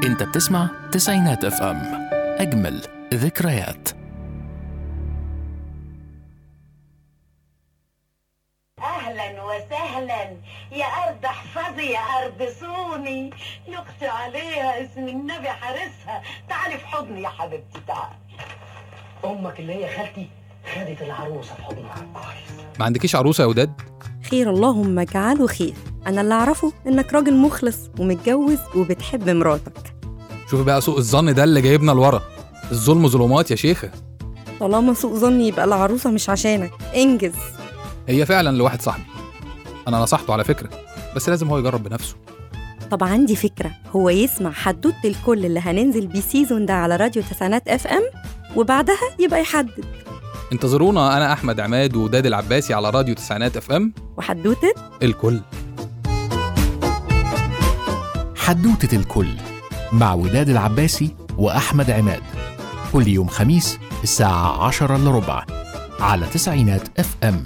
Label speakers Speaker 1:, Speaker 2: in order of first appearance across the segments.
Speaker 1: انت بتسمع تسعينات اف ام اجمل ذكريات
Speaker 2: اهلا وسهلا يا ارض احفظي يا ارض صوني يقطع عليها اسم النبي حارسها تعالي في حضني يا حبيبتي تعالي
Speaker 3: امك اللي هي خالتي خدت العروسه في حضنها
Speaker 4: ما عندكيش عروسه يا وداد
Speaker 5: خير اللهم اجعله خير انا اللي اعرفه انك راجل مخلص ومتجوز وبتحب مراتك
Speaker 4: شوفي بقى سوء الظن ده اللي جايبنا لورا الظلم ظلمات يا شيخه
Speaker 5: طالما سوء ظني يبقى العروسه مش عشانك انجز
Speaker 4: هي فعلا لواحد صاحبي انا نصحته على فكره بس لازم هو يجرب بنفسه
Speaker 5: طب عندي فكره هو يسمع حدوته الكل اللي هننزل بيه سيزون ده على راديو تسعينات اف ام وبعدها يبقى يحدد
Speaker 4: انتظرونا انا احمد عماد وداد العباسي على راديو تسعينات اف ام
Speaker 5: وحدوته
Speaker 4: الكل
Speaker 1: حدوتة الكل مع وداد العباسي وأحمد عماد كل يوم خميس الساعة عشرة إلا ربع على تسعينات اف ام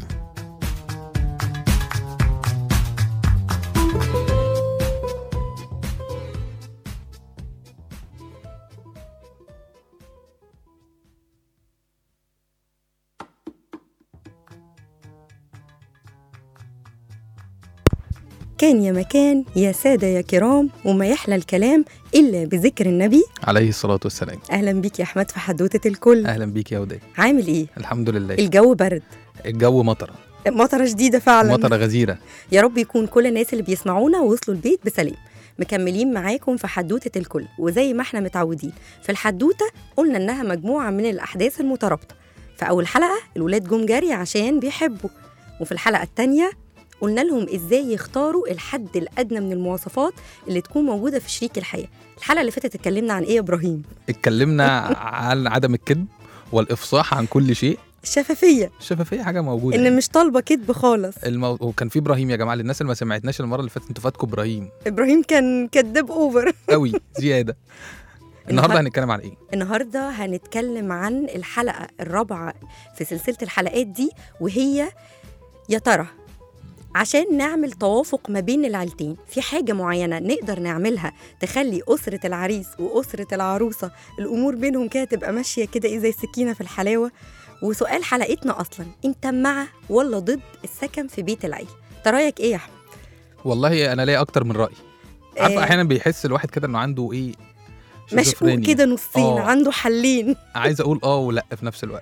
Speaker 5: كان يا مكان يا سادة يا كرام وما يحلى الكلام إلا بذكر النبي
Speaker 4: عليه الصلاه والسلام
Speaker 5: أهلا بيك يا أحمد في حدوتة الكل
Speaker 4: اهلا بيك يا وداد
Speaker 5: عامل إيه؟
Speaker 4: الحمد لله
Speaker 5: الجو برد
Speaker 4: الجو مطره
Speaker 5: مطرة شديدة فعلا
Speaker 4: مطره غزيره
Speaker 5: يا رب يكون كل الناس اللي بيسمعونا وصلوا البيت بسلام مكملين معاكم في حدوتة الكل وزي ما احنا متعودين في الحدوتة قلنا انها مجموعة من الأحداث المترابطة في أول حلقة الولاد جم جري عشان بيحبوا وفي الحلقة التانية قلنا لهم ازاي يختاروا الحد الأدنى من المواصفات اللي تكون موجودة في شريك الحياة الحلقة اللي فاتت اتكلمنا عن ايه يا إبراهيم؟
Speaker 4: اتكلمنا عن عدم الكذب والافصاح عن كل شيء
Speaker 5: الشفافية
Speaker 4: الشفافيه حاجه موجوده
Speaker 5: إن
Speaker 4: يعني.
Speaker 5: مش طالبة كذب خالص
Speaker 4: المو... وكان في ابراهيم يا جماعه للناس اللي ما سمعتناش المره اللي فاتت انتوا فاتكم ابراهيم
Speaker 5: إبراهيم كان كذاب أوفر
Speaker 4: قوي زياده النهارده
Speaker 5: النهار-
Speaker 4: هنتكلم عن ايه
Speaker 5: النهارده هنتكلم عن الحلقه الرابعه في سلسله الحلقات دي وهي يا ترى عشان نعمل توافق ما بين العيلتين في حاجه معينه نقدر نعملها تخلي اسره العريس واسره العروسه الامور بينهم كده تبقى ماشيه كده ايه زي السكينه في الحلاوه وسؤال حلقتنا اصلا انت مع ولا ضد السكن في بيت العيله انت رايك ايه يا احمد
Speaker 4: والله انا ليا اكتر من راي عارفه
Speaker 5: آه.
Speaker 4: احيانا بيحس الواحد كده انه عنده ايه
Speaker 5: مشقوق
Speaker 4: شيزوفرينيا.
Speaker 5: كده نصين
Speaker 4: آه.
Speaker 5: عنده حلين
Speaker 4: عايز اقول اه ولا في نفس الوقت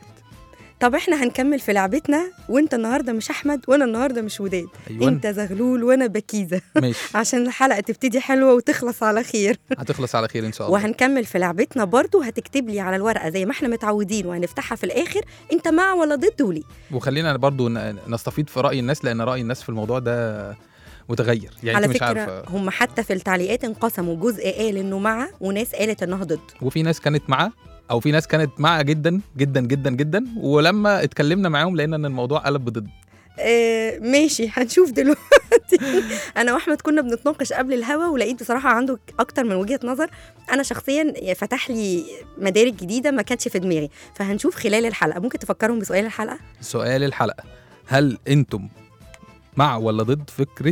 Speaker 5: طب احنا هنكمل في لعبتنا وانت النهارده مش احمد وانا النهارده مش وداد
Speaker 4: ايوه
Speaker 5: انت زغلول وانا بكيزه
Speaker 4: ماشي
Speaker 5: عشان الحلقه تبتدي حلوه وتخلص على خير
Speaker 4: هتخلص على خير ان شاء الله
Speaker 5: وهنكمل في لعبتنا برضو هتكتب لي على الورقه زي ما احنا متعودين وهنفتحها في الاخر انت مع ولا ضد وليه
Speaker 4: وخلينا برضو ن- نستفيد في راي الناس لان راي الناس في الموضوع ده متغير يعني
Speaker 5: على
Speaker 4: انت مش
Speaker 5: فكره
Speaker 4: عارفه
Speaker 5: هم حتى في التعليقات انقسموا جزء قال انه مع وناس قالت انها ضد
Speaker 4: وفي ناس كانت مع او في ناس كانت مع جدا جدا جدا جدا ولما اتكلمنا معاهم لقينا ان الموضوع قلب بضد
Speaker 5: آه ماشي هنشوف دلوقتي انا واحمد كنا بنتناقش قبل الهوا ولقيت بصراحه عنده اكتر من وجهه نظر انا شخصيا فتح لي مدارك جديده ما كانتش في دماغي فهنشوف خلال الحلقه ممكن تفكرهم بسؤال الحلقه
Speaker 4: سؤال الحلقه هل انتم مع ولا ضد فكره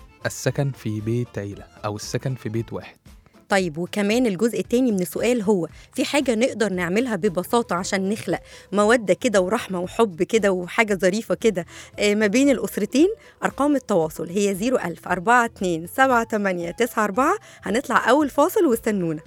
Speaker 4: السكن في بيت عيله او السكن في بيت واحد
Speaker 5: طيب وكمان الجزء التاني من السؤال هو في حاجة نقدر نعملها ببساطة عشان نخلق مودة كده ورحمة وحب كده وحاجة ظريفة كده آه، ما بين الأسرتين أرقام التواصل هي 01000 42 78 94 هنطلع أول فاصل واستنونا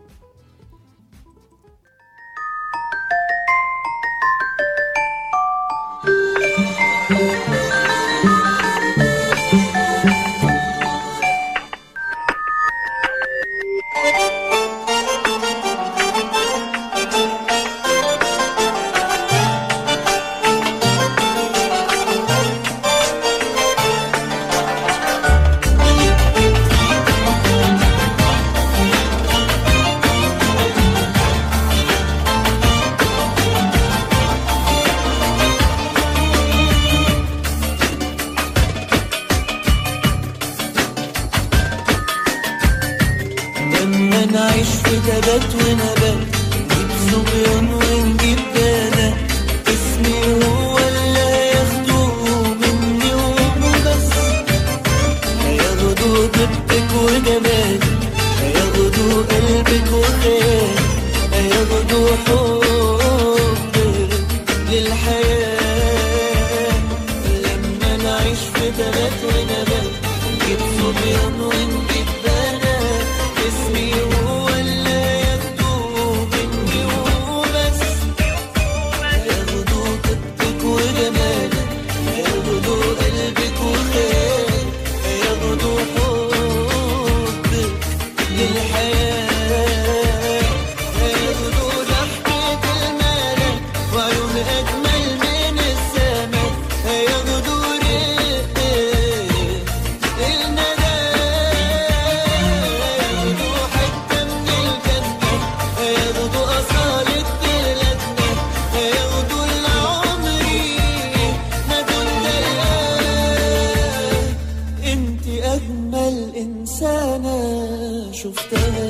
Speaker 6: لما نعيش في تبات ونبات نجيب صبيان ونجيب بنات اسمي هو اللي هياخدوه مني وبس هياخدوا طيبتك وجمالك هياخدوا قلبك وخير هياخدوا حبك للحياة لما نعيش في بلد ونبات نجيب صبيان ونجيب بنات اسمي هو اللي ياخدوه مني وبس هياخدوا طيبتك وجمالك هياخدوا قلبك وخيرك هياخدوا حبك للحياة هياخدوا ضحكة الملك وعيون أجمل من السماء هياخدوا رقة الندى هياخدوا حتة من الجنة هياخدوا أصالة بلادنا هياخدوا العمري ما كنت ألقاه انت أجمل إنسانة شفتها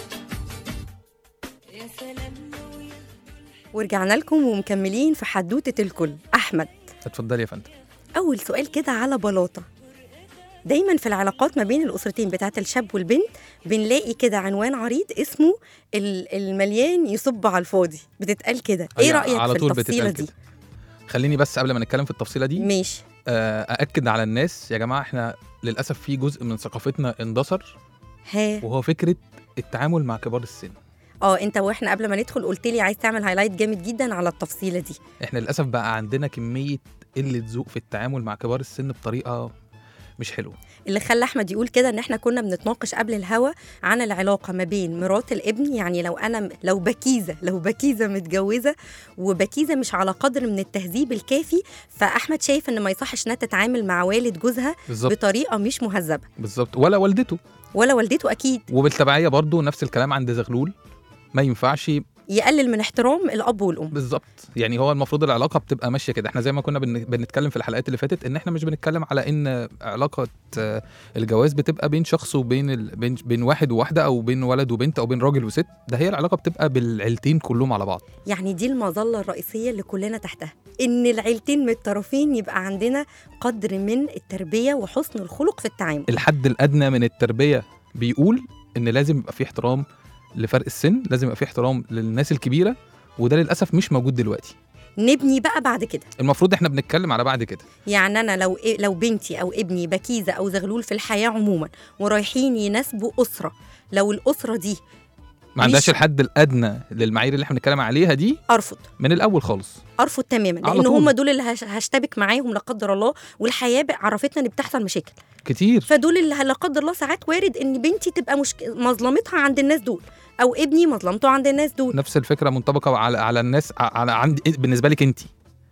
Speaker 5: ورجعنا لكم ومكملين في حدوتة الكل أحمد
Speaker 4: اتفضلي يا فندم
Speaker 5: أول سؤال كده على بلاطة دايما في العلاقات ما بين الأسرتين بتاعت الشاب والبنت بنلاقي كده عنوان عريض اسمه ال- المليان يصب على الفاضي بتتقال كده ايه
Speaker 4: هي
Speaker 5: رأيك
Speaker 4: على
Speaker 5: في
Speaker 4: طول
Speaker 5: التفصيلة
Speaker 4: بتتقال
Speaker 5: دي
Speaker 4: كده. خليني بس قبل ما نتكلم في التفصيله دي
Speaker 5: ماشي
Speaker 4: آه، أأكد على الناس يا جماعة إحنا للأسف في جزء من ثقافتنا اندثر
Speaker 5: ها
Speaker 4: وهو فكرة التعامل مع كبار السن
Speaker 5: اه انت واحنا قبل ما ندخل قلت لي عايز تعمل هايلايت جامد جدا على التفصيلة دي
Speaker 4: إحنا للأسف بقى عندنا كمية قلة ذوق في التعامل مع كبار السن بطريقة مش حلوة
Speaker 5: اللي خلى احمد يقول كده ان احنا كنا بنتناقش قبل الهوا عن العلاقه ما بين مرات الابن يعني لو انا لو بكيزه لو بكيزه متجوزه وبكيزه مش على قدر من التهذيب الكافي فاحمد شايف ان ما يصحش انها تتعامل مع والد جوزها
Speaker 4: بالظبط
Speaker 5: بطريقه مش مهذبه
Speaker 4: بالظبط ولا والدته
Speaker 5: ولا والدته اكيد
Speaker 4: وبالتبعية برضو نفس الكلام عند زغلول ما ينفعش
Speaker 5: يقلل من احترام الاب والام
Speaker 4: بالظبط يعني هو المفروض العلاقه بتبقى ماشيه كده احنا زي ما كنا بن- بنتكلم في الحلقات اللي فاتت ان احنا مش بنتكلم على ان علاقه آه، الجواز بتبقى بين شخص وبين ال... بين بين واحد وواحده او بين ولد وبنت او بين راجل وست ده هي العلاقه بتبقى بالعيلتين كلهم على بعض
Speaker 5: يعني دي المظله الرئيسيه اللي كلنا تحتها ان العيلتين من الطرفين يبقى عندنا قدر من التربيه وحسن الخلق في التعامل
Speaker 4: الحد الادنى من التربيه بيقول ان لازم يبقى في احترام لفرق السن لازم يبقى في احترام للناس الكبيره وده للاسف مش موجود دلوقتي
Speaker 5: نبني بقى بعد كده
Speaker 4: المفروض احنا بنتكلم على بعد كده
Speaker 5: يعني انا لو إيه لو بنتي او ابني بكيزه او زغلول في الحياه عموما ورايحين يناسبوا اسره لو الاسره دي
Speaker 4: ما عندهاش
Speaker 5: مش-
Speaker 4: الحد الادنى للمعايير اللي احنا بنتكلم عليها دي
Speaker 5: ارفض
Speaker 4: من الاول خالص
Speaker 5: ارفض تماما
Speaker 4: على
Speaker 5: لان
Speaker 4: طول.
Speaker 5: هم دول اللي هش- هشتبك معاهم لا قدر الله والحياه بقى عرفتنا ان بتحصل مشاكل
Speaker 4: كتير
Speaker 5: فدول اللي لا قدر الله ساعات وارد ان بنتي تبقى مشك... مظلمتها عند الناس دول او ابني مظلمته عند الناس دول
Speaker 4: نفس الفكره منطبقه على على الناس ع- على عندي بالنسبه لك انت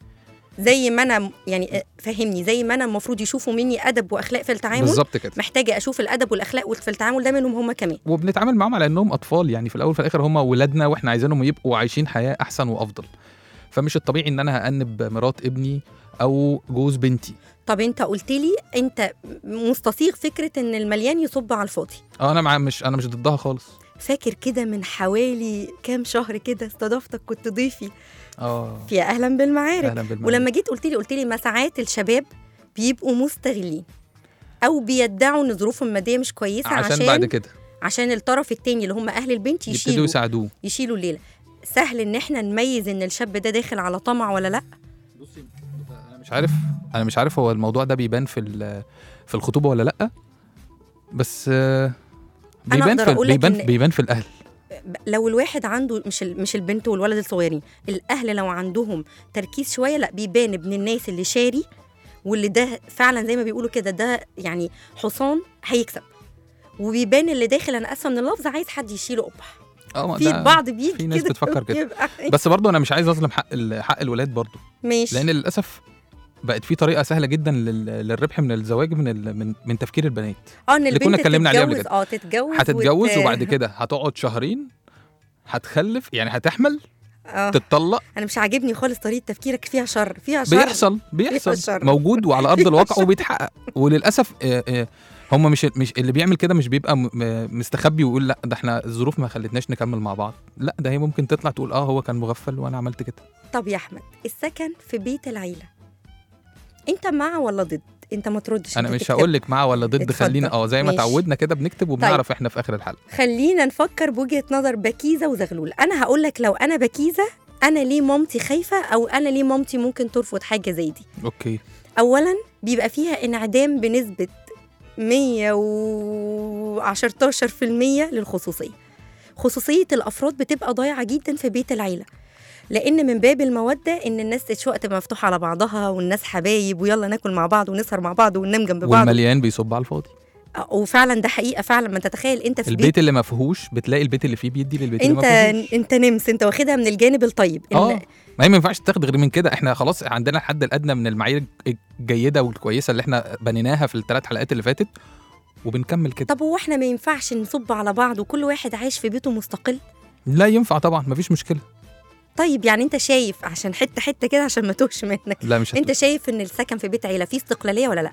Speaker 5: زي ما انا يعني فهمني زي ما انا المفروض يشوفوا مني ادب واخلاق في التعامل
Speaker 4: بالظبط كده
Speaker 5: محتاجه اشوف الادب والاخلاق في التعامل ده منهم هم كمان
Speaker 4: وبنتعامل معاهم على انهم اطفال يعني في الاول وفي الاخر هم ولادنا واحنا عايزينهم يبقوا عايشين حياه احسن وافضل فمش الطبيعي ان انا هانب مرات ابني او جوز بنتي
Speaker 5: طب انت قلت لي انت مستصيغ فكره ان المليان يصب على الفاضي
Speaker 4: اه انا مع مش انا مش ضدها خالص
Speaker 5: فاكر كده من حوالي كام شهر كده استضافتك كنت ضيفي
Speaker 4: اه
Speaker 5: في اهلا بالمعارك
Speaker 4: اهلا بالمعارك.
Speaker 5: ولما جيت قلت لي قلت لي ما ساعات الشباب بيبقوا مستغلين او بيدعوا ان ظروفهم الماديه مش كويسه
Speaker 4: عشان,
Speaker 5: عشان
Speaker 4: بعد كده
Speaker 5: عشان الطرف التاني اللي هم اهل البنت
Speaker 4: يبتدوا
Speaker 5: يشيلوا
Speaker 4: يساعدوه
Speaker 5: يشيلوا الليله سهل ان احنا نميز ان الشاب ده داخل على طمع ولا لا
Speaker 4: انا مش عارف انا مش عارف هو الموضوع ده بيبان في ال- في الخطوبه ولا لا بس آه، بيبان
Speaker 5: أقدر
Speaker 4: في
Speaker 5: أقول لك
Speaker 4: بيبان
Speaker 5: إن-
Speaker 4: بيبان في الاهل
Speaker 5: لو الواحد عنده مش ال- مش البنت والولد الصغيرين الاهل لو عندهم تركيز شويه لا بيبان ابن الناس اللي شاري واللي ده فعلا زي ما بيقولوا كده ده يعني حصان هيكسب وبيبان اللي داخل انا اسفه من اللفظ عايز حد يشيله قبح
Speaker 4: اه ما
Speaker 5: في
Speaker 4: ده-
Speaker 5: البعض بيجي
Speaker 4: في ناس
Speaker 5: كده
Speaker 4: بتفكر كده.
Speaker 5: يبقى
Speaker 4: بس برضه انا مش عايز اظلم حق ال- حق الولاد برضه
Speaker 5: ماشي
Speaker 4: لان للاسف بقت في طريقه سهله جدا لل- للربح من الزواج من ال- من, من تفكير البنات
Speaker 5: اه ان
Speaker 4: اللي كنا
Speaker 5: البنت
Speaker 4: اتكلمنا عليه قبل
Speaker 5: تتجوز
Speaker 4: كده.
Speaker 5: اه تتجوز
Speaker 4: هتتجوز
Speaker 5: وت-
Speaker 4: وبعد كده هتقعد شهرين هتخلف يعني هتحمل
Speaker 5: اه
Speaker 4: تتطلق
Speaker 5: انا مش عاجبني خالص طريقه تفكيرك فيها شر فيها شر
Speaker 4: بيحصل
Speaker 5: فيها
Speaker 4: بيحصل
Speaker 5: شر.
Speaker 4: موجود وعلى ارض الواقع وبيتحقق وللاسف آه، آه، هم مش مش اللي بيعمل كده مش بيبقى م- م- مستخبي ويقول لا ده احنا الظروف ما خلتناش نكمل مع بعض لا ده هي ممكن تطلع تقول اه هو كان مغفل وانا عملت كده
Speaker 5: طب يا احمد السكن في بيت العيله انت مع ولا ضد انت ما تردش
Speaker 4: انا
Speaker 5: انت
Speaker 4: مش
Speaker 5: تكتب.
Speaker 4: هقول لك مع ولا ضد
Speaker 5: اتفضل.
Speaker 4: خلينا اه زي ما
Speaker 5: ماشي.
Speaker 4: اتعودنا كده بنكتب وبنعرف احنا في اخر الحلقه
Speaker 5: خلينا نفكر بوجهه نظر بكيزه وزغلول انا هقول لك لو انا بكيزه انا ليه مامتي خايفه او انا ليه مامتي ممكن ترفض حاجه زي دي
Speaker 4: اوكي
Speaker 5: اولا بيبقى فيها انعدام بنسبه 110% للخصوصيه خصوصيه الافراد بتبقى ضايعه جدا في بيت العيله لان من باب الموده ان الناس الشقه تبقى مفتوحه على بعضها والناس حبايب ويلا ناكل مع بعض ونسهر مع بعض وننام جنب بعض
Speaker 4: والمليان بيصب على الفاضي
Speaker 5: آه، وفعلا ده حقيقه فعلا ما انت تتخيل انت في
Speaker 4: البيت
Speaker 5: بيت
Speaker 4: اللي ما فيهوش بتلاقي البيت اللي فيه بيدي للبيت اللي
Speaker 5: انت
Speaker 4: ما فيهوش
Speaker 5: انت نمس انت واخدها من الجانب الطيب إن
Speaker 4: اه ما هي ما ينفعش تاخد غير من كده احنا خلاص عندنا الحد الادنى من المعايير الجيده والكويسه اللي احنا بنيناها في الثلاث حلقات اللي فاتت وبنكمل كده
Speaker 5: طب هو احنا ما ينفعش نصب على بعض وكل واحد عايش في بيته مستقل
Speaker 4: لا ينفع طبعا مفيش مشكله
Speaker 5: طيب يعني انت شايف عشان حته حته كده عشان ما توهش منك
Speaker 4: لا مش
Speaker 5: انت
Speaker 4: هت...
Speaker 5: شايف ان السكن في بيت عيله فيه استقلاليه ولا لا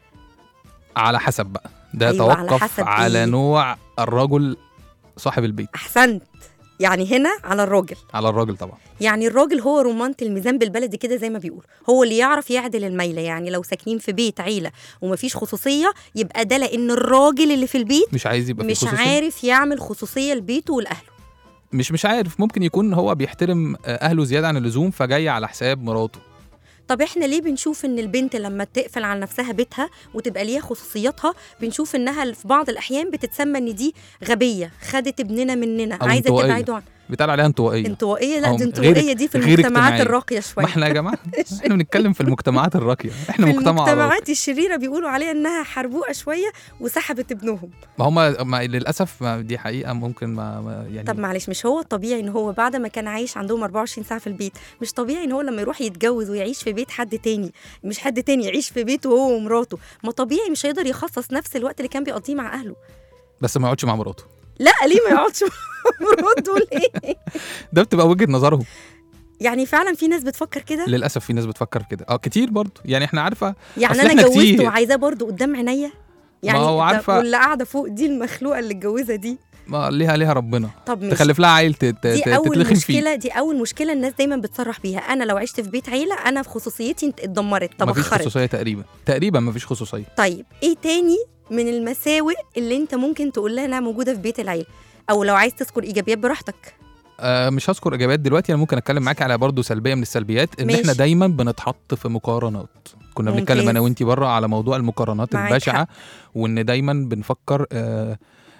Speaker 4: على حسب بقى ده
Speaker 5: أيوة، على
Speaker 4: يتوقف
Speaker 5: حسب
Speaker 4: على
Speaker 5: إيه؟
Speaker 4: نوع الرجل صاحب البيت
Speaker 5: احسنت يعني هنا على الراجل
Speaker 4: على الراجل طبعا
Speaker 5: يعني الراجل هو رمانة الميزان بالبلدي كده زي ما بيقول هو اللي يعرف يعدل الميلة يعني لو ساكنين في بيت عيلة ومفيش خصوصية يبقى ده لأن الراجل اللي في البيت
Speaker 4: مش عايز يبقى في
Speaker 5: مش
Speaker 4: خصوصية
Speaker 5: عارف يعمل خصوصية لبيته ولأهله
Speaker 4: مش مش عارف ممكن يكون هو بيحترم آه، اهله زياده عن اللزوم فجاي على حساب مراته
Speaker 5: طب احنا ليه بنشوف ان البنت لما تقفل على نفسها بيتها وتبقى ليها خصوصياتها بنشوف انها في بعض الاحيان بتتسمى ان دي غبيه خدت ابننا مننا
Speaker 4: أو
Speaker 5: عايزه
Speaker 4: انطوائية.
Speaker 5: تبعده عن
Speaker 4: بيتقال عليها انطوائيه
Speaker 5: انطوائيه لا
Speaker 4: أو
Speaker 5: دي
Speaker 4: غير-
Speaker 5: انطوائيه دي في
Speaker 4: غير
Speaker 5: المجتمعات
Speaker 4: اجتماعية.
Speaker 5: الراقيه شويه
Speaker 4: ما احنا يا جماعه احنا بنتكلم في المجتمعات الراقيه احنا
Speaker 5: في
Speaker 4: مجتمع راقي
Speaker 5: المجتمعات الشريره بيقولوا عليها انها حربوقه شويه وسحبت ابنهم
Speaker 4: ما هم ما للاسف ما دي حقيقه ممكن ما, ما يعني
Speaker 5: طب معلش مش هو الطبيعي ان هو بعد ما كان عايش عندهم 24 ساعه في البيت مش طبيعي ان هو لما يروح يتجوز ويعيش في بيت حد تاني مش حد تاني يعيش في بيته هو ومراته ما طبيعي مش هيقدر يخصص نفس الوقت اللي كان بيقضيه مع اهله
Speaker 4: بس ما يقعدش مع مراته
Speaker 5: لا ليه ما يقعدش مع مراته ليه
Speaker 4: ده بتبقى وجهه نظرهم
Speaker 5: يعني فعلا في ناس بتفكر كده
Speaker 4: للاسف في ناس بتفكر كده اه كتير برضو يعني احنا عارفه
Speaker 5: يعني
Speaker 4: أصل
Speaker 5: انا
Speaker 4: إحنا
Speaker 5: اتجوزت
Speaker 4: كتير.
Speaker 5: وعايزاه برضو قدام عينيا يعني
Speaker 4: هو
Speaker 5: طب
Speaker 4: عارفة-
Speaker 5: واللي قاعده فوق دي المخلوقه اللي اتجوزها دي
Speaker 4: ما ليها ليها ربنا
Speaker 5: طب مش
Speaker 4: تخلف لها عيل ت- ت-
Speaker 5: دي
Speaker 4: ت-
Speaker 5: اول
Speaker 4: تتلخم فيه
Speaker 5: مشكله دي اول مشكله الناس دايما بتصرح بيها انا لو عشت في بيت عيله انا في خصوصيتي انت- اتدمرت
Speaker 4: مفيش
Speaker 5: تبخرت
Speaker 4: خصوصيه تقريبا تقريبا مفيش خصوصيه
Speaker 5: طيب ايه تاني من المساوئ اللي انت ممكن تقول لها انها موجوده في بيت العيله او لو عايز تذكر ايجابيات براحتك
Speaker 4: آه مش هذكر اجابات دلوقتي انا ممكن اتكلم معاك على برضو سلبيه من السلبيات ان
Speaker 5: ماشي.
Speaker 4: احنا دايما بنتحط في مقارنات كنا بنتكلم
Speaker 5: ممتاز.
Speaker 4: انا وانتي بره على موضوع المقارنات
Speaker 5: معاك
Speaker 4: البشعه وان دايما بنفكر آه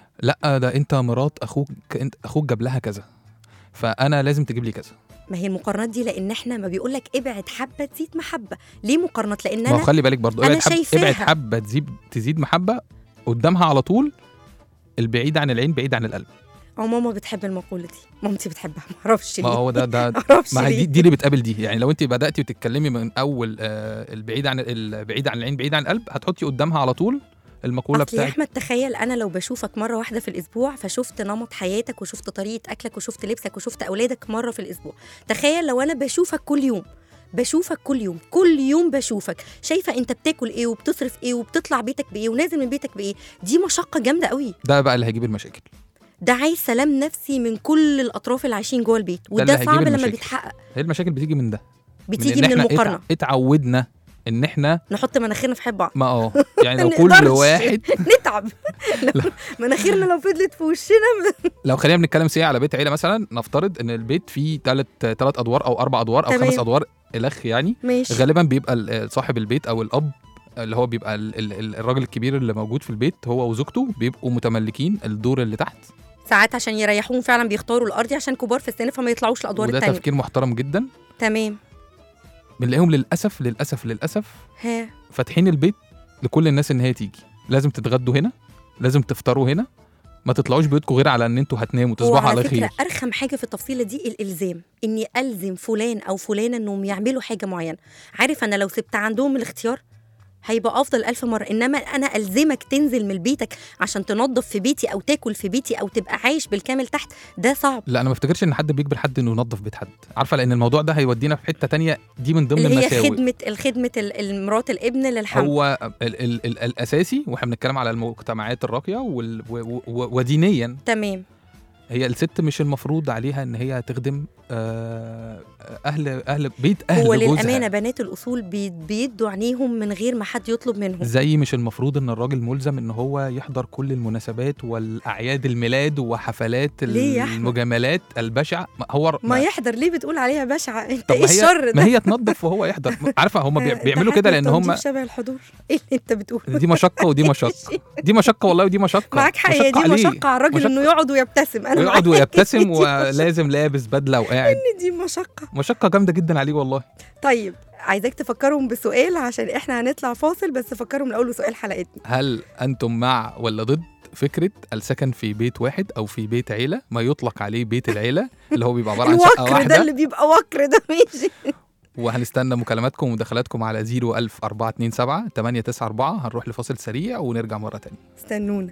Speaker 4: لا ده انت مرات اخوك انت اخوك جاب لها كذا فانا لازم تجيب لي كذا
Speaker 5: ما هي المقارنات دي لان احنا ما بيقول لك ابعد حبه تزيد محبه ليه مقارنات لان
Speaker 4: ما هو
Speaker 5: انا
Speaker 4: خلي بالك برضو
Speaker 5: أنا
Speaker 4: ابعد حب
Speaker 5: شايفاها.
Speaker 4: ابعد حبه تزيد تزيد محبه قدامها على طول البعيد عن العين بعيد عن القلب
Speaker 5: او ماما بتحب المقوله دي مامتي بتحبها ما اعرفش
Speaker 4: ما
Speaker 5: ليه
Speaker 4: هو ده ده
Speaker 5: ما اعرفش
Speaker 4: ما هي دي,
Speaker 5: ليه
Speaker 4: دي اللي بتقابل دي يعني لو انت بداتي وتتكلمي من اول آه البعيد عن البعيد عن العين بعيد عن القلب هتحطي قدامها على طول المقوله
Speaker 5: اصل يا
Speaker 4: بتاعت
Speaker 5: احمد تخيل انا لو بشوفك مره واحده في الاسبوع فشفت نمط حياتك وشفت طريقه اكلك وشفت لبسك وشفت اولادك مره في الاسبوع تخيل لو انا بشوفك كل يوم بشوفك كل يوم كل يوم بشوفك شايفه انت بتاكل ايه وبتصرف ايه وبتطلع بيتك بايه ونازل من بيتك بايه دي مشقه جامده قوي
Speaker 4: ده بقى اللي هيجيب المشاكل
Speaker 5: ده عايز سلام نفسي من كل الاطراف اللي عايشين جوه البيت
Speaker 4: اللي
Speaker 5: وده
Speaker 4: هيجيب
Speaker 5: صعب لما
Speaker 4: المشاكل.
Speaker 5: بيتحقق
Speaker 4: هي المشاكل بتيجي من ده
Speaker 5: بتيجي
Speaker 4: إن
Speaker 5: من
Speaker 4: إحنا
Speaker 5: المقارنه
Speaker 4: اتع- اتعودنا ان احنا
Speaker 5: نحط مناخيرنا في حب بعض
Speaker 4: ما اه يعني لو
Speaker 5: ما
Speaker 4: كل
Speaker 5: نقدرش.
Speaker 4: واحد
Speaker 5: نتعب لو مناخيرنا لو فضلت في وشنا
Speaker 4: لو خلينا بنتكلم سيئة على بيت عيله مثلا نفترض ان البيت فيه ثلاث ثلاث ادوار او اربع ادوار او
Speaker 5: تمام.
Speaker 4: خمس ادوار الخ يعني
Speaker 5: ماشي
Speaker 4: غالبا بيبقى ال- صاحب البيت او الاب اللي هو بيبقى ال- ال- ال- الراجل الكبير اللي موجود في البيت هو وزوجته بيبقوا متملكين الدور اللي تحت
Speaker 5: ساعات عشان يريحوهم فعلا بيختاروا الارضي عشان كبار في السن فما يطلعوش الادوار
Speaker 4: وده
Speaker 5: التانية
Speaker 4: تفكير محترم جدا
Speaker 5: تمام
Speaker 4: بنلاقيهم للاسف للاسف للاسف
Speaker 5: ها
Speaker 4: فاتحين البيت لكل الناس ان هي تيجي لازم تتغدوا هنا لازم تفطروا هنا ما تطلعوش بيوتكم غير على ان انتوا هتناموا تصبحوا
Speaker 5: وعلى
Speaker 4: على
Speaker 5: فكره
Speaker 4: خير
Speaker 5: ارخم حاجه في التفصيله دي الالزام اني الزم فلان او فلانه انهم يعملوا حاجه معينه عارف انا لو سبت عندهم الاختيار هيبقى افضل الف مره انما انا الزمك تنزل من بيتك عشان تنظف في بيتي او تاكل في بيتي او تبقى عايش بالكامل تحت ده صعب
Speaker 4: لا انا ما افتكرش ان حد بيجبر حد انه ينظف بيت حد عارفه لان الموضوع ده هيودينا في حته تانية دي من ضمن
Speaker 5: اللي هي
Speaker 4: المساوئ
Speaker 5: خدمه الخدمه ال- المرات الابن للحمل
Speaker 4: هو ال ال ال الاساسي واحنا بنتكلم على المجتمعات الراقيه وال و و ودينيا
Speaker 5: تمام
Speaker 4: هي الست مش المفروض عليها ان هي تخدم آه، اهل اهل بيت اهل
Speaker 5: هو
Speaker 4: جوزها
Speaker 5: للامانه بنات الاصول بي- بيدوا عينيهم من غير ما حد يطلب منهم
Speaker 4: زي مش المفروض ان الراجل ملزم ان هو يحضر كل المناسبات والاعياد الميلاد وحفلات
Speaker 5: ليه يا أحمد؟
Speaker 4: المجاملات البشعه ما هو
Speaker 5: ما يحضر ليه بتقول عليها بشعه انت
Speaker 4: طب
Speaker 5: ايه
Speaker 4: ما هي
Speaker 5: الشر ده
Speaker 4: ما هي تنظف وهو يحضر عارفه هم
Speaker 5: ده
Speaker 4: بيعملوا كده
Speaker 5: حتى
Speaker 4: لان هم
Speaker 5: التنظيف شبه الحضور ايه اللي انت بتقوله
Speaker 4: دي مشقه ودي مشقه دي مشقه والله ودي مشقه
Speaker 5: معاك حق هي دي
Speaker 4: عليه.
Speaker 5: مشقه على الراجل
Speaker 4: مشقة.
Speaker 5: انه يقعد ويبتسم انا
Speaker 4: ويقعد
Speaker 5: معاك.
Speaker 4: ويبتسم
Speaker 5: دي مشقة.
Speaker 4: ولازم لابس بدله وقاعد
Speaker 5: إن دي مشقه
Speaker 4: مشقه جامده جدا عليه والله
Speaker 5: طيب عايزاك تفكرهم بسؤال عشان احنا هنطلع فاصل بس فكرهم الاول بسؤال حلقتنا
Speaker 4: هل انتم مع ولا ضد فكره السكن في بيت واحد او في بيت عيله ما يطلق عليه بيت العيله اللي هو بيبقى عباره عن شقه
Speaker 5: الوكر ده
Speaker 4: واحده
Speaker 5: اللي بيبقى وكر ده ماشي
Speaker 4: وهنستنى مكالماتكم ومداخلاتكم على 01000 427 894 هنروح لفاصل سريع ونرجع مره تانية
Speaker 5: استنونا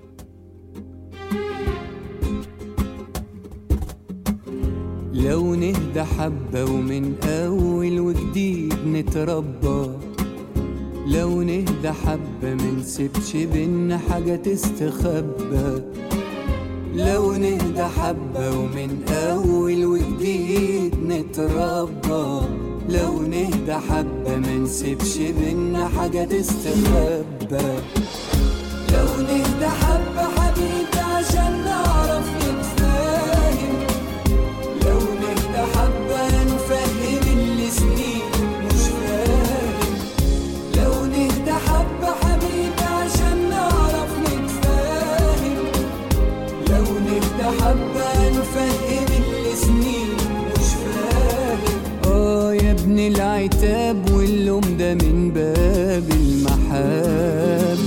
Speaker 6: لو نهدى حبة ومن أول وجديد نتربى لو نهدى حبة منسيبش بينا حاجة تستخبى لو نهدى حبة ومن أول وجديد نتربى لو نهدى حبة منسيبش بينا حاجة تستخبى لو نهدى حبة حبيبي عشان نعرف نتفاهم لو نهدى حبة نفهم اللي سنين مش فاهم لو نهدى حبة حبيبي عشان نعرف نتفاهم لو نهدى حبة نفهم اللي سنين مش فاهم اه يا ابن العتاب واللوم ده من باب المحبة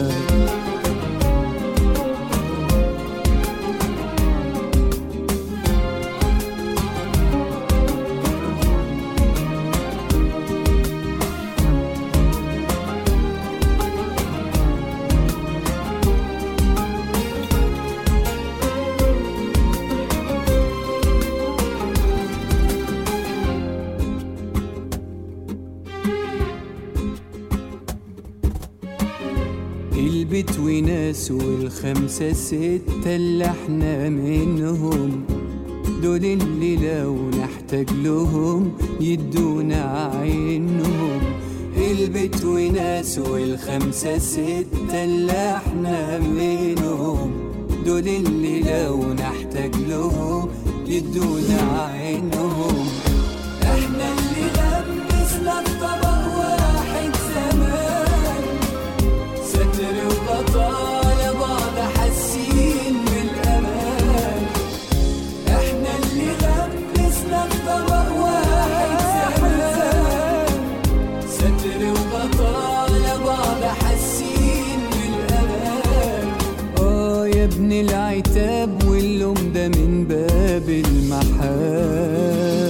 Speaker 6: البيت وناس والخمسة ستة اللي احنا منهم دول اللي لو نحتاج لهم يدونا عينهم البيت وناس والخمسة ستة اللي احنا منهم دول اللي لو نحتاج لهم يدونا عينهم احنا اللي لبسنا الطبق واحد زمان ستر وغطاء لبعض حاسين بالامان احنا اللي لبسنا الطبق واحد زمان ستر وغطاء لبعض حاسين بالامان اه يا ابن العتاب واللوم ده من باب المحبه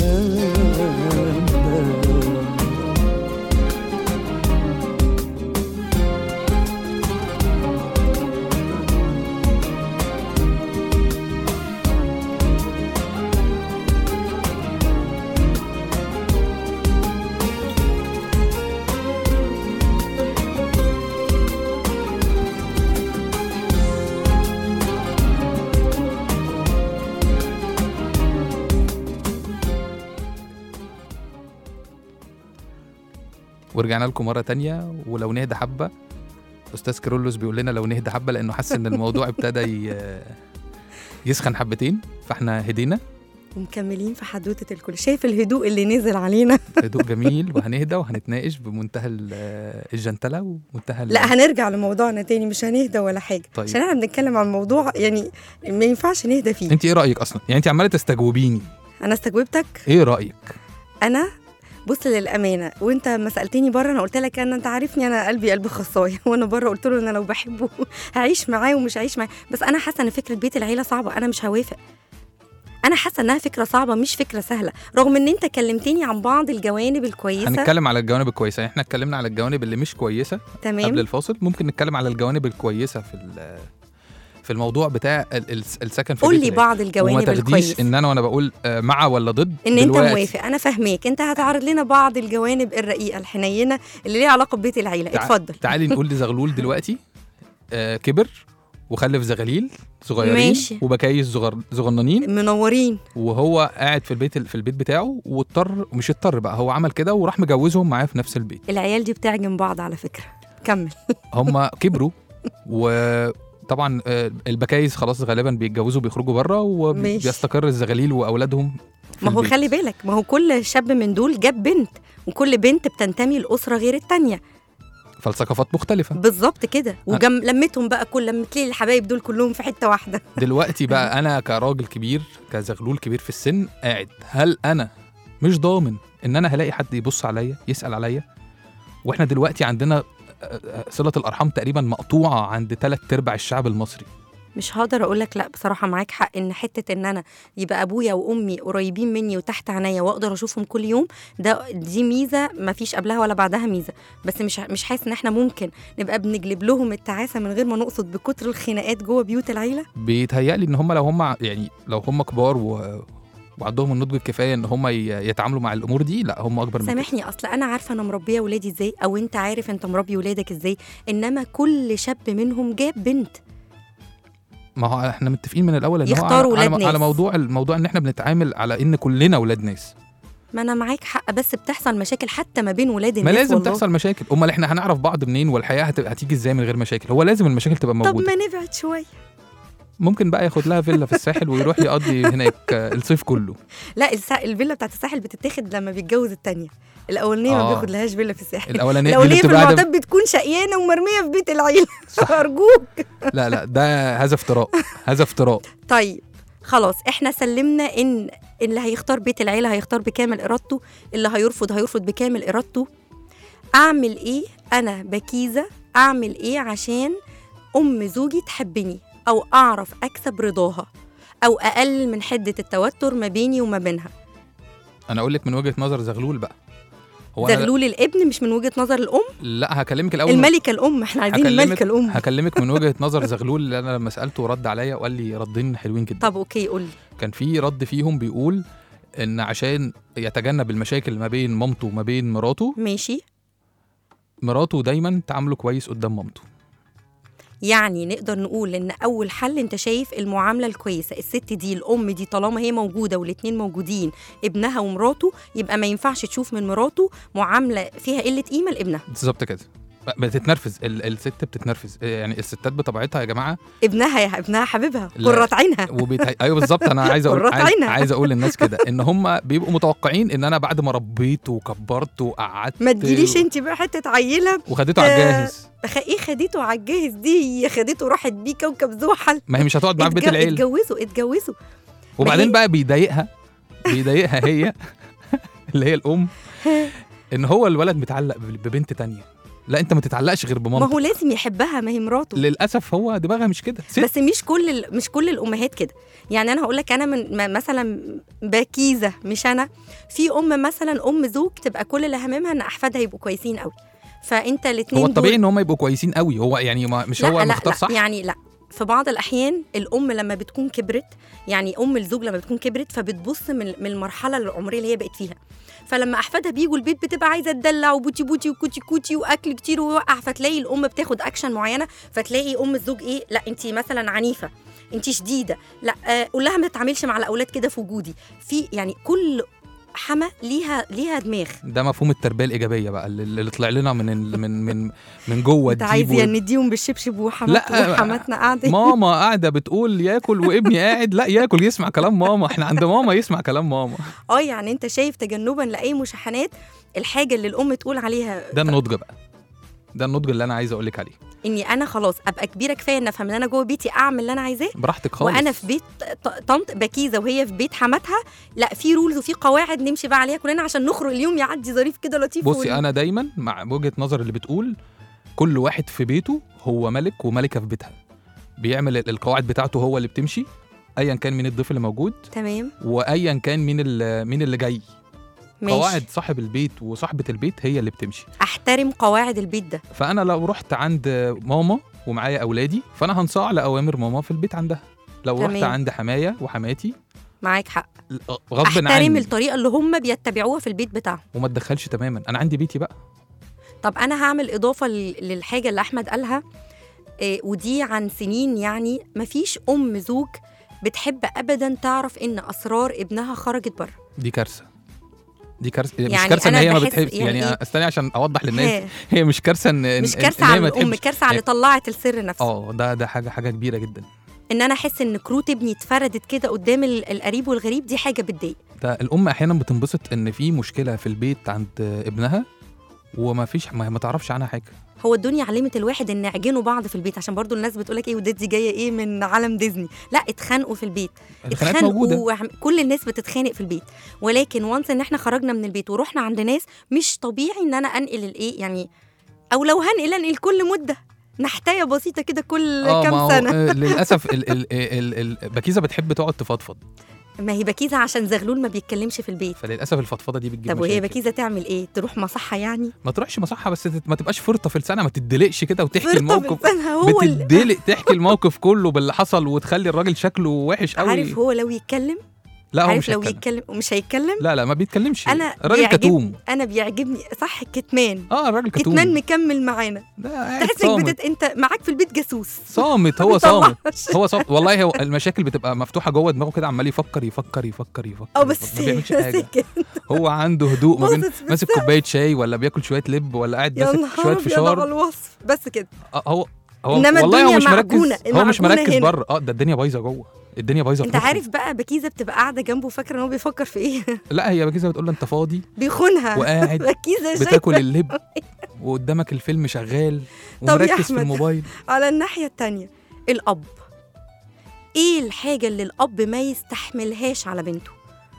Speaker 4: ورجعنا لكم مره تانية ولو نهدى حبه استاذ كيرلس بيقول لنا لو نهدى حبه لانه حس ان الموضوع ابتدى ي- يسخن حبتين فاحنا هدينا
Speaker 5: ومكملين في حدوته الكل شايف الهدوء اللي نزل علينا
Speaker 4: هدوء جميل وهنهدى وهنتناقش بمنتهى ال- الجنتله ومنتهى ال-
Speaker 5: لا هنرجع لموضوعنا تاني مش هنهدى ولا حاجه
Speaker 4: طيب.
Speaker 5: عشان احنا بنتكلم عن موضوع يعني ما ينفعش نهدى فيه
Speaker 4: انت ايه رايك اصلا يعني انت عماله تستجوبيني
Speaker 5: انا استجوبتك
Speaker 4: ايه رايك
Speaker 5: انا بص للامانه وانت ما سالتني بره انا قلت لك انا انت عارفني انا قلبي قلب خصايه وانا بره قلت له انا لو بحبه هعيش معاه ومش هعيش معاه بس انا حاسه ان فكره بيت العيله صعبه انا مش هوافق انا حاسه انها فكره صعبه مش فكره سهله رغم ان انت كلمتني عن بعض الجوانب الكويسه
Speaker 4: هنتكلم على الجوانب الكويسه يعني احنا اتكلمنا على الجوانب اللي مش كويسه قبل
Speaker 5: تمام
Speaker 4: الفاصل ممكن نتكلم على الجوانب الكويسه في ال- في الموضوع بتاع ال- ال- السكن في
Speaker 5: قول
Speaker 4: بيت
Speaker 5: لي
Speaker 4: العيلة.
Speaker 5: بعض
Speaker 4: وما
Speaker 5: الجوانب
Speaker 4: تاخديش
Speaker 5: الكويسه
Speaker 4: ان انا وانا بقول آه، مع ولا ضد
Speaker 5: ان انت
Speaker 4: دلوقتي.
Speaker 5: موافق انا فاهماك انت هتعرض لنا بعض الجوانب الرقيقه الحنينه اللي ليها علاقه ببيت العيله
Speaker 4: تع-
Speaker 5: اتفضل
Speaker 4: تعالي نقول لزغلول دلوقتي آه كبر وخلف زغاليل صغيرين
Speaker 5: ماشي.
Speaker 4: وبكايس صغر صغننين
Speaker 5: منورين
Speaker 4: وهو قاعد في البيت في البيت بتاعه واضطر مش اضطر بقى هو عمل كده وراح مجوزهم معاه في نفس البيت
Speaker 5: العيال دي بتعجن بعض على فكره كمل
Speaker 4: هم كبروا وطبعا آه، البكايس خلاص غالبا بيتجوزوا بيخرجوا بره
Speaker 5: ماشي.
Speaker 4: وبيستقر الزغاليل واولادهم في
Speaker 5: ما هو
Speaker 4: البيت.
Speaker 5: خلي بالك ما هو كل شاب من دول جاب بنت وكل بنت بتنتمي لأسرة غير التانية
Speaker 4: فالثقافات مختلفه
Speaker 5: بالظبط كده وجم لمتهم بقى كل لمت لي الحبايب دول كلهم في حتة واحدة
Speaker 4: دلوقتي بقى انا كراجل كبير كزغلول كبير في السن قاعد هل انا مش ضامن ان انا هلاقي حد يبص عليا يسال عليا واحنا دلوقتي عندنا آه، آه، صله الارحام تقريبا مقطوعه عند ثلاث ارباع الشعب المصري
Speaker 5: مش هقدر اقول لك لا بصراحة معاك حق ان حتة ان انا يبقى ابويا وامي قريبين مني وتحت عينيا واقدر اشوفهم كل يوم ده دي ميزة ما فيش قبلها ولا بعدها ميزة بس مش مش حاسس ان احنا ممكن نبقى بنجلب لهم التعاسة من غير ما نقصد بكتر الخناقات جوه بيوت العيلة
Speaker 4: بيتهيألي ان هم لو هم يعني لو هم كبار و... وعندهم النضج الكفايه ان هم ي- يتعاملوا مع الامور دي لا هم اكبر من كده
Speaker 5: سامحني اصل انا عارفه انا مربيه ولادي ازاي او انت عارف انت مربي ولادك ازاي انما كل شاب منهم جاب بنت
Speaker 4: ما هو احنا متفقين من الاول ان هو
Speaker 5: يختاروا
Speaker 4: على,
Speaker 5: ولاد
Speaker 4: على, على
Speaker 5: ناس.
Speaker 4: موضوع الموضوع ان احنا بنتعامل على ان كلنا ولاد ناس
Speaker 5: ما انا معاك حق بس بتحصل مشاكل حتى ما بين ولاد
Speaker 4: ما
Speaker 5: الناس
Speaker 4: لازم
Speaker 5: والله.
Speaker 4: تحصل مشاكل امال احنا هنعرف بعض منين والحياه هتبقى هتيجي ازاي من غير مشاكل هو لازم المشاكل تبقى
Speaker 5: طب
Speaker 4: موجوده
Speaker 5: ما نبعد شويه
Speaker 4: ممكن بقى ياخد لها فيلا في الساحل ويروح يقضي هناك آه، الصيف كله
Speaker 5: لا السا... الفيلا بتاعت الساحل بتتاخد لما بيتجوز التانية الاولانيه ما
Speaker 4: آه.
Speaker 5: بياخد لهاش فيلا في الساحل
Speaker 4: الاولانيه دي اللي
Speaker 5: الاولانيه في
Speaker 4: بتبقى قاعدة-
Speaker 5: المعتاد بتكون شقيانه ومرميه في بيت العيله ارجوك
Speaker 4: لا لا ده هذا افتراء هذا افتراء
Speaker 5: طيب خلاص احنا سلمنا ان اللي هيختار بيت العيله هيختار بكامل ارادته اللي هيرفض هيرفض بكامل ارادته اعمل ايه انا بكيزه اعمل ايه عشان ام زوجي تحبني او اعرف اكسب رضاها او اقلل من حده التوتر ما بيني وما بينها
Speaker 4: انا اقول لك من وجهه نظر زغلول بقى هو أنا-
Speaker 5: زغلول الابن مش من وجهه نظر الام
Speaker 4: لا هكلمك الاول من-
Speaker 5: الملكه الام احنا عايزين الملكه الام
Speaker 4: هكلمك من وجهه نظر زغلول اللي انا لما سالته رد عليا وقال لي ردين حلوين جدا
Speaker 5: طب اوكي قول لي
Speaker 4: كان في رد فيهم بيقول ان عشان يتجنب المشاكل ما بين مامته وما بين مراته
Speaker 5: ماشي
Speaker 4: مراته دايما تعامله كويس قدام مامته
Speaker 5: يعني نقدر نقول ان اول حل انت شايف المعامله الكويسه الست دي الام دي طالما هي موجوده والاتنين موجودين ابنها ومراته يبقى ما ينفعش تشوف من مراته معامله فيها قله قيمه لابنها
Speaker 4: بالظبط كده بتتنرفز ال- الست بتتنرفز يعني الستات بطبيعتها يا جماعه
Speaker 5: ابنها يا ابنها حبيبها
Speaker 4: لا.
Speaker 5: قرة عينها
Speaker 4: وبيتهي... ايوه بالظبط انا عايز اقول
Speaker 5: قرة
Speaker 4: عايز,
Speaker 5: عينها.
Speaker 4: عايز اقول للناس كده ان هم بيبقوا متوقعين ان انا بعد ما ربيته وكبرته وقعدت
Speaker 5: ما تجيليش انت بقى حته عيله
Speaker 4: وخدته على الجاهز
Speaker 5: أخ- ايه خديته على الجاهز دي هي خدته راحت بيه كوكب زحل
Speaker 4: ما هي مش هتقعد معاه في بيت
Speaker 5: اتج-
Speaker 4: العيله
Speaker 5: اتجوزوا اتجوزوا
Speaker 4: وبعدين
Speaker 5: هي-
Speaker 4: بقى بيضايقها بيضايقها هي اللي هي الام ان هو الولد متعلق ب- ببنت تانية لا انت ما تتعلقش غير
Speaker 5: ما
Speaker 4: بمامتك
Speaker 5: هو لازم يحبها ما هي مراته
Speaker 4: للاسف هو دماغها مش كده ست
Speaker 5: بس مش كل ال- مش كل الامهات كده يعني انا هقول لك انا من م- مثلا بكيزه مش انا في ام مثلا ام زوج تبقى كل اللي هممها ان احفادها يبقوا كويسين قوي فانت الاثنين
Speaker 4: هو الطبيعي ان هم يبقوا كويسين قوي هو يعني ما مش
Speaker 5: لا
Speaker 4: هو
Speaker 5: لا
Speaker 4: مختار
Speaker 5: لا
Speaker 4: صح
Speaker 5: يعني لا في بعض الاحيان الام لما بتكون كبرت يعني ام الزوج لما بتكون كبرت فبتبص من من المرحله العمريه اللي هي بقت فيها فلما احفادها بيجوا البيت بتبقى عايزه تدلع وبوتي بوتي وكوتي كوتي واكل كتير ويوقع فتلاقي الام بتاخد اكشن معينه فتلاقي ام الزوج ايه لا انت مثلا عنيفه انت شديده لا آه قول لها ما تتعاملش مع الاولاد كده في وجودي في يعني كل حما ليها ليها دماغ
Speaker 4: ده مفهوم التربيه الايجابيه بقى اللي اللي طلع لنا من ال- من من من جوه
Speaker 5: انت عايز
Speaker 4: الديب
Speaker 5: يعني نديهم بالشبشب وحمات
Speaker 4: لا،
Speaker 5: وحماتنا قاعده
Speaker 4: ماما قاعده بتقول ياكل وابني قاعد لا ياكل يسمع كلام ماما احنا عند ماما يسمع كلام ماما
Speaker 5: اه يعني انت شايف تجنبا لاي مشاحنات الحاجه اللي الام تقول عليها
Speaker 4: ده النضج بقى ده النضج اللي انا عايز اقول لك عليه
Speaker 5: اني انا خلاص ابقى كبيره كفايه ان افهم ان انا جوه بيتي اعمل اللي انا عايزاه
Speaker 4: براحتك خالص
Speaker 5: وانا في بيت ط- طنط بكيزه وهي في بيت حماتها لا في رولز وفي قواعد نمشي بقى عليها كلنا عشان نخرج اليوم يعدي ظريف كده لطيف
Speaker 4: بصي
Speaker 5: ول-
Speaker 4: انا دايما مع وجهه نظر اللي بتقول كل واحد في بيته هو ملك وملكه في بيتها بيعمل ال- القواعد بتاعته هو اللي بتمشي ايا كان مين الضيف اللي موجود
Speaker 5: تمام
Speaker 4: وايا كان مين ال- مين اللي جاي
Speaker 5: ماشي
Speaker 4: قواعد صاحب البيت وصاحبه البيت هي اللي بتمشي
Speaker 5: احترم قواعد البيت ده
Speaker 4: فانا لو رحت عند ماما ومعايا اولادي فانا هنصاع لاوامر ماما في البيت عندها لو رحت
Speaker 5: تمام.
Speaker 4: عند حمايا وحماتي
Speaker 5: معاك حق
Speaker 4: غصب
Speaker 5: احترم
Speaker 4: عني
Speaker 5: الطريقه اللي هم بيتبعوها في البيت بتاعهم
Speaker 4: وما تدخلش تماما انا عندي بيتي بقى
Speaker 5: طب انا هعمل اضافه لل- للحاجه اللي احمد قالها آه، ودي عن سنين يعني مفيش ام زوج بتحب ابدا تعرف ان اسرار ابنها خرجت بره
Speaker 4: دي كارثه دي كارثه مش
Speaker 5: يعني
Speaker 4: كارثه ان
Speaker 5: أنا
Speaker 4: هي ما
Speaker 5: بحس
Speaker 4: بتحب
Speaker 5: يعني
Speaker 4: يعني,
Speaker 5: إيه؟
Speaker 4: استني عشان اوضح للناس
Speaker 5: ها،
Speaker 4: هي مش كارثه ان
Speaker 5: مش
Speaker 4: إن-
Speaker 5: كارثه
Speaker 4: إن هي
Speaker 5: على
Speaker 4: ما
Speaker 5: الام
Speaker 4: تحبش.
Speaker 5: كارثه على اللي طلعت السر نفسه
Speaker 4: اه ده ده حاجه حاجه كبيره جدا
Speaker 5: ان انا احس ان كروت ابني اتفردت كده قدام ال- القريب والغريب دي حاجه بتضايق
Speaker 4: ده الام احيانا بتنبسط ان في مشكله في البيت عند ابنها وما فيش ما, ما تعرفش عنها حاجه
Speaker 5: هو الدنيا علمت الواحد ان يعجنوا بعض في البيت عشان برضو الناس بتقولك ايه وديت دي جايه ايه من عالم ديزني لا اتخانقوا في البيت
Speaker 4: الخناقات موجوده
Speaker 5: وعم- كل الناس بتتخانق في البيت ولكن وانس ان احنا خرجنا من البيت ورحنا عند ناس مش طبيعي ان انا انقل الايه يعني او لو هنقل انقل كل مده نحتايه بسيطه كده كل
Speaker 4: اه ما
Speaker 5: كام
Speaker 4: هو
Speaker 5: سنه
Speaker 4: آه، للاسف ال ال ال ال بكيزه بتحب تقعد تفضفض
Speaker 5: ما هي بكيزه عشان زغلول ما بيتكلمش في البيت
Speaker 4: فللاسف الفضفضه دي بتجيب
Speaker 5: طب وهي
Speaker 4: مشاكل.
Speaker 5: بكيزه تعمل ايه تروح مصحه يعني
Speaker 4: ما تروحش مصحه بس تت- ما تبقاش فرطه في لسانها ما تدلقش كده وتحكي
Speaker 5: فرطة
Speaker 4: الموقف
Speaker 5: بلسانها هو ال-
Speaker 4: بتدلق تحكي الموقف كله باللي حصل وتخلي الراجل شكله وحش قوي
Speaker 5: عارف هو لو يتكلم
Speaker 4: لا هو
Speaker 5: عارف
Speaker 4: مش
Speaker 5: لو
Speaker 4: هيتكلم.
Speaker 5: يتكلم ومش هيتكلم
Speaker 4: لا لا ما بيتكلمش
Speaker 5: انا
Speaker 4: الراجل
Speaker 5: بيعجبني
Speaker 4: كتوم
Speaker 5: انا بيعجبني صح كتمان
Speaker 4: اه الراجل كتوم
Speaker 5: كتمان مكمل معانا
Speaker 4: ده قاعد
Speaker 5: تحس انك
Speaker 4: صامت
Speaker 5: بتت... انت معاك في البيت جاسوس
Speaker 4: صامت هو
Speaker 5: ما
Speaker 4: صامت
Speaker 5: بيطلعش.
Speaker 4: هو صامت والله هو المشاكل بتبقى مفتوحه جوه دماغه كده عمال يفكر يفكر يفكر يفكر
Speaker 5: اه بس
Speaker 4: يفكر. ما بيعملش حاجه
Speaker 5: ساكت.
Speaker 4: هو عنده هدوء ما بين
Speaker 5: باظت في
Speaker 4: ماسك كوبايه شاي ولا بياكل شويه لب ولا قاعد
Speaker 5: يا
Speaker 4: ماسك
Speaker 5: نهار
Speaker 4: شويه
Speaker 5: ابيض على
Speaker 4: فشار
Speaker 5: الوصف بس كده
Speaker 4: آه، هو هو
Speaker 5: إنما
Speaker 4: والله هو
Speaker 5: الدنيا
Speaker 4: مش
Speaker 5: معجونة،
Speaker 4: مركز هو مش
Speaker 5: المعجونة
Speaker 4: مركز
Speaker 5: هنا.
Speaker 4: بره اه ده الدنيا بايظه جوه الدنيا بايظه في
Speaker 5: انت
Speaker 4: مخه.
Speaker 5: عارف بقى بكيزه بتبقى قاعده جنبه فاكره ان هو بيفكر في ايه
Speaker 4: لا هي بكيزه بتقول له انت فاضي
Speaker 5: بيخونها
Speaker 4: وقاعد
Speaker 5: بكيزه شايفة
Speaker 4: بتاكل اللب وقدامك الفيلم شغال
Speaker 5: طب يا
Speaker 4: ومركز في
Speaker 5: أحمد.
Speaker 4: الموبايل
Speaker 5: على الناحيه التانية الاب ايه الحاجه اللي الاب ما يستحملهاش على بنته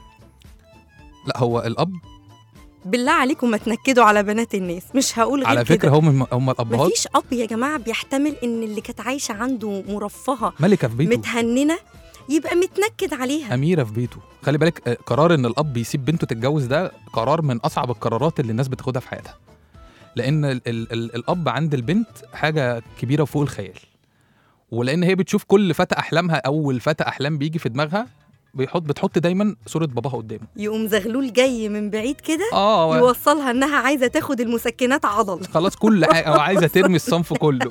Speaker 4: لا هو الاب
Speaker 5: بالله عليكم ما تنكدوا على بنات الناس مش هقول غير
Speaker 4: على
Speaker 5: كده.
Speaker 4: فكره هم هم الابهات
Speaker 5: مفيش اب يا جماعه بيحتمل ان اللي كانت عايشه عنده مرفهه
Speaker 4: ملكه في بيته
Speaker 5: متهننه يبقى متنكد عليها
Speaker 4: اميره في بيته خلي بالك آه، قرار ان الاب يسيب بنته تتجوز ده قرار من اصعب القرارات اللي الناس بتاخدها في حياتها لان ال ال ال الاب عند البنت حاجه كبيره فوق الخيال ولان هي بتشوف كل فتى احلامها اول فتى احلام بيجي في دماغها بيحط بتحط دايما صوره باباها قدامه
Speaker 5: يقوم زغلول جاي من بعيد كده
Speaker 4: اه
Speaker 5: يوصلها انها عايزه تاخد المسكنات عضل
Speaker 4: خلاص كل حاجه او عايزه ترمي الصنف كله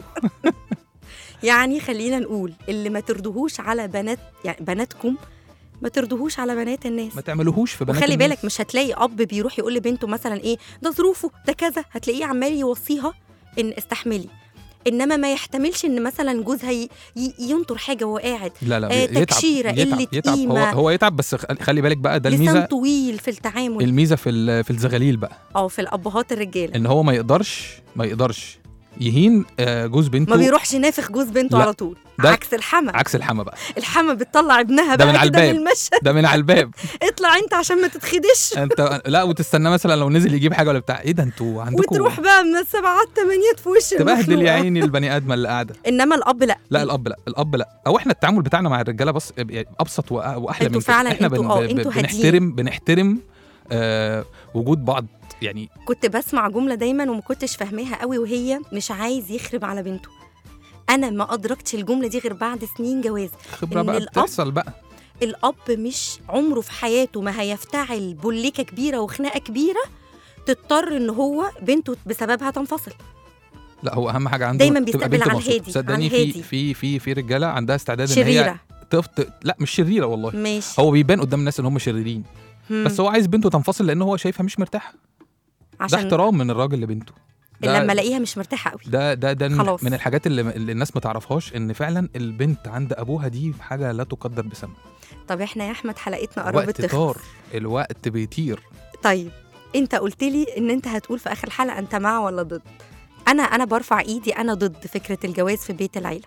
Speaker 5: يعني خلينا نقول اللي ما ترضوهوش على بنات يعني بناتكم ما ترضوهوش على بنات الناس
Speaker 4: ما تعملوهوش في بنات
Speaker 5: وخلي
Speaker 4: الناس.
Speaker 5: بالك مش هتلاقي اب بيروح يقول لبنته مثلا ايه ده ظروفه ده كذا هتلاقيه عمال يوصيها ان استحملي انما ما يحتملش ان مثلا جوزها ي- ي- ينطر حاجه وهو قاعد
Speaker 4: لا لا
Speaker 5: آه،
Speaker 4: يتعب
Speaker 5: تكشيرة،
Speaker 4: يتعب
Speaker 5: قلة
Speaker 4: يتعب هو,
Speaker 5: قيمة.
Speaker 4: هو يتعب بس خ- خلي بالك بقى ده
Speaker 5: لسان
Speaker 4: الميزه
Speaker 5: طويل في التعامل
Speaker 4: الميزه في ال- في الزغاليل بقى
Speaker 5: او في الابهات الرجاله
Speaker 4: ان هو ما يقدرش ما يقدرش يهين آه، جوز بنته
Speaker 5: ما بيروحش نافخ جوز بنته
Speaker 4: لا.
Speaker 5: على طول
Speaker 4: ده-
Speaker 5: عكس الحما
Speaker 4: عكس الحما بقى
Speaker 5: الحما بتطلع ابنها
Speaker 4: ده
Speaker 5: بقى
Speaker 4: من على
Speaker 5: كده من
Speaker 4: الباب.
Speaker 5: المشهد
Speaker 4: ده من على الباب
Speaker 5: اطلع انت عشان ما تتخدش
Speaker 4: انت لا وتستنى مثلا لو نزل يجيب حاجه ولا بتاع ايه ده انتوا عندكم
Speaker 5: وتروح بقى من السبعات تمانيات في وش
Speaker 4: تبهدل
Speaker 5: المخلوقة.
Speaker 4: يا عيني البني ادمه اللي قاعده
Speaker 5: انما الاب لا
Speaker 4: لا الاب لا الاب لا او احنا التعامل بتاعنا مع الرجاله بس يعني ابسط وأ- واحلى
Speaker 5: انتوا
Speaker 4: من كده
Speaker 5: فعلا
Speaker 4: احنا
Speaker 5: انتوا- اه، انتوا هاديين.
Speaker 4: بنحترم بنحترم آه وجود بعض يعني
Speaker 5: كنت بسمع جمله دايما وما كنتش فاهماها قوي وهي مش عايز يخرب على بنته انا ما ادركتش الجمله دي غير بعد سنين جواز
Speaker 4: خبره
Speaker 5: إن
Speaker 4: بقى
Speaker 5: الأب
Speaker 4: بتحصل بقى
Speaker 5: الاب مش عمره في حياته ما هيفتعل بوليكه كبيره وخناقه كبيره تضطر ان هو بنته بسببها تنفصل
Speaker 4: لا هو اهم حاجه عنده
Speaker 5: دايماً
Speaker 4: تبقى
Speaker 5: بيستقبل
Speaker 4: بنته
Speaker 5: على
Speaker 4: مبسوطة.
Speaker 5: الهادي،
Speaker 4: صدقني
Speaker 5: على
Speaker 4: في
Speaker 5: الهادي.
Speaker 4: في في في رجاله عندها استعداد ان هي
Speaker 5: شريره
Speaker 4: تفت... لا مش شريره والله
Speaker 5: ماشي
Speaker 4: هو بيبان قدام الناس ان هم شريرين
Speaker 5: مم.
Speaker 4: بس هو عايز بنته تنفصل لان هو شايفها مش مرتاحه ده
Speaker 5: عشان
Speaker 4: احترام من الراجل لبنته ده
Speaker 5: لما الاقيها مش مرتاحه قوي
Speaker 4: ده ده ده من-
Speaker 5: خلاص.
Speaker 4: من الحاجات اللي, اللي الناس ما تعرفهاش ان فعلا البنت عند ابوها دي حاجه لا تقدر بثمن
Speaker 5: طب احنا يا احمد حلقتنا قربت
Speaker 4: الوقت
Speaker 5: تخلص
Speaker 4: طار الوقت بيطير
Speaker 5: طيب انت قلت لي ان انت هتقول في اخر الحلقه انت مع ولا ضد انا انا برفع ايدي انا ضد فكره الجواز في بيت العيله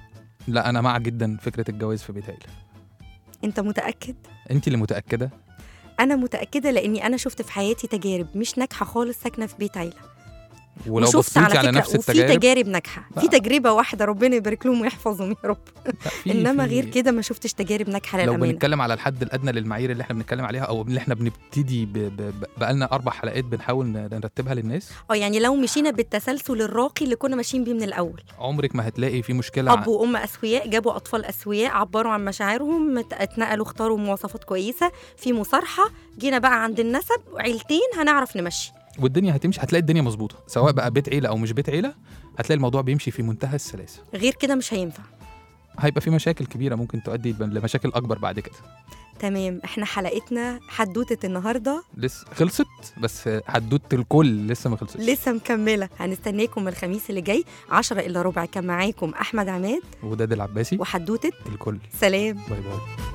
Speaker 4: لا انا مع جدا فكره الجواز في بيت عيله
Speaker 5: انت متاكد
Speaker 4: انت اللي متاكده
Speaker 5: انا متاكده لاني انا شفت في حياتي تجارب مش ناجحه خالص ساكنه في بيت عيله
Speaker 4: ولو
Speaker 5: وشفت
Speaker 4: بصيتي على,
Speaker 5: فكرة
Speaker 4: نفس
Speaker 5: وفي
Speaker 4: التجارب
Speaker 5: تجارب ناجحه في
Speaker 4: لا.
Speaker 5: تجربه واحده ربنا يبارك لهم ويحفظهم يا رب
Speaker 4: لا، في-
Speaker 5: انما
Speaker 4: في-
Speaker 5: غير كده ما شفتش تجارب ناجحه
Speaker 4: لو
Speaker 5: للامانه
Speaker 4: بنتكلم على الحد الادنى للمعايير اللي احنا بنتكلم عليها او اللي احنا بنبتدي ب... ب... ب... بقالنا اربع حلقات بنحاول ن- نرتبها للناس
Speaker 5: اه يعني لو مشينا بالتسلسل الراقي اللي كنا ماشيين بيه من الاول
Speaker 4: عمرك ما هتلاقي في مشكله
Speaker 5: اب وام اسوياء جابوا اطفال اسوياء عبروا عن مشاعرهم ات- اتنقلوا اختاروا مواصفات كويسه في مصارحه جينا بقى عند النسب عيلتين هنعرف نمشي
Speaker 4: والدنيا هتمشي هتلاقي الدنيا مظبوطه سواء بقى بيت عيله او مش بيت عيله هتلاقي الموضوع بيمشي في منتهى السلاسه
Speaker 5: غير كده مش هينفع
Speaker 4: هيبقى في مشاكل كبيره ممكن تؤدي لمشاكل اكبر بعد كده
Speaker 5: تمام احنا حلقتنا حدوته النهارده
Speaker 4: لسه خلصت بس حدوته الكل لسه ما خلصتش
Speaker 5: لسه مكمله هنستناكم الخميس اللي جاي 10 الا ربع كان معاكم احمد عماد
Speaker 4: وداد العباسي
Speaker 5: وحدوته
Speaker 4: الكل
Speaker 5: سلام
Speaker 4: باي باي